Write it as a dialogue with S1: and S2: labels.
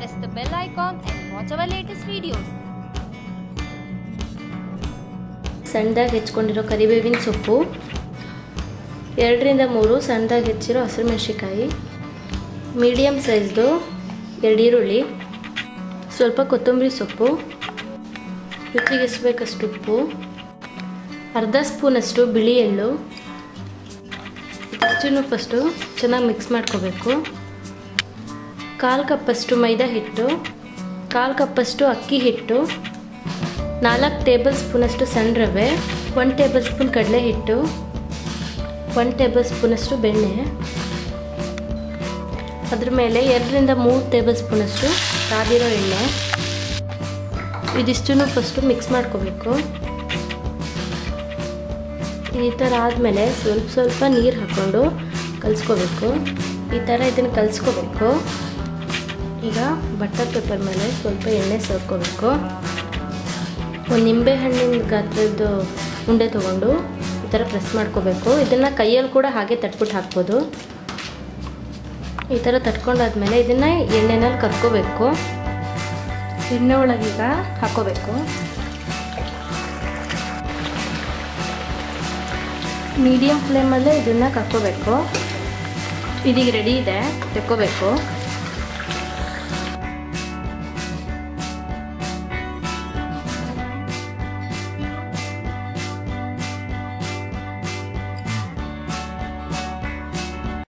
S1: press the bell icon and watch our latest videos.
S2: ಸಣ್ಣದಾಗಿ ಹೆಚ್ಕೊಂಡಿರೋ ಕರಿಬೇವಿನ ಸೊಪ್ಪು ಎರಡರಿಂದ ಮೂರು ಸಣ್ಣದಾಗಿ ಹೆಚ್ಚಿರೋ ಹಸಿರು ಮೆಣಸಿಕಾಯಿ ಮೀಡಿಯಮ್ ಸೈಜ್ದು ಎರಡು ಈರುಳ್ಳಿ ಸ್ವಲ್ಪ ಕೊತ್ತಂಬರಿ ಸೊಪ್ಪು ರುಚಿಗೆ ಎಷ್ಟು ಬೇಕಷ್ಟು ಉಪ್ಪು ಅರ್ಧ ಸ್ಪೂನಷ್ಟು ಬಿಳಿ ಎಳ್ಳು ಇದಿಷ್ಟನ್ನು ಫಸ್ಟು ಚೆನ್ನಾಗಿ ಮಿಕ್ಸ್ ಮಾಡ್ಕೋಬೇಕು ಕಾಲು ಕಪ್ಪಷ್ಟು ಮೈದಾ ಹಿಟ್ಟು ಕಾಲು ಕಪ್ಪಷ್ಟು ಅಕ್ಕಿ ಹಿಟ್ಟು ನಾಲ್ಕು ಟೇಬಲ್ ಸ್ಪೂನಷ್ಟು ಸಣ್ಣ ರವೆ ಒನ್ ಟೇಬಲ್ ಸ್ಪೂನ್ ಕಡಲೆ ಹಿಟ್ಟು ಒನ್ ಟೇಬಲ್ ಸ್ಪೂನಷ್ಟು ಬೆಣ್ಣೆ ಅದ್ರ ಮೇಲೆ ಎರಡರಿಂದ ಮೂರು ಟೇಬಲ್ ಸ್ಪೂನಷ್ಟು ಕಾದಿರೋ ಎಣ್ಣೆ ಇದಿಷ್ಟನ್ನು ಫಸ್ಟು ಮಿಕ್ಸ್ ಮಾಡ್ಕೋಬೇಕು ಈ ಥರ ಆದಮೇಲೆ ಸ್ವಲ್ಪ ಸ್ವಲ್ಪ ನೀರು ಹಾಕ್ಕೊಂಡು ಕಲಿಸ್ಕೋಬೇಕು ಈ ಥರ ಇದನ್ನು ಕಲಿಸ್ಕೋಬೇಕು ಈಗ ಬಟರ್ ಪೇಪರ್ ಮೇಲೆ ಸ್ವಲ್ಪ ಎಣ್ಣೆ ಸೇರ್ಕೋಬೇಕು ಒಂದು ನಿಂಬೆ ಹಣ್ಣಿನ ಗಾತ್ರದ್ದು ಉಂಡೆ ತೊಗೊಂಡು ಈ ಥರ ಪ್ರೆಸ್ ಮಾಡ್ಕೋಬೇಕು ಇದನ್ನು ಕೈಯಲ್ಲಿ ಕೂಡ ಹಾಗೆ ತಟ್ಬಿಟ್ಟು ಹಾಕ್ಬೋದು ಈ ಥರ ತಟ್ಕೊಂಡಾದ್ಮೇಲೆ ಇದನ್ನು ಎಣ್ಣೆನಲ್ಲಿ ಕರ್ಕೋಬೇಕು ಎಣ್ಣೆ ಒಳಗೀಗ ಹಾಕೋಬೇಕು ಮೀಡಿಯಮ್ ಫ್ಲೇಮಲ್ಲೇ ಇದನ್ನು ಕರ್ಕೋಬೇಕು ಇದೀಗ ರೆಡಿ ಇದೆ ತೆಕ್ಕೋಬೇಕು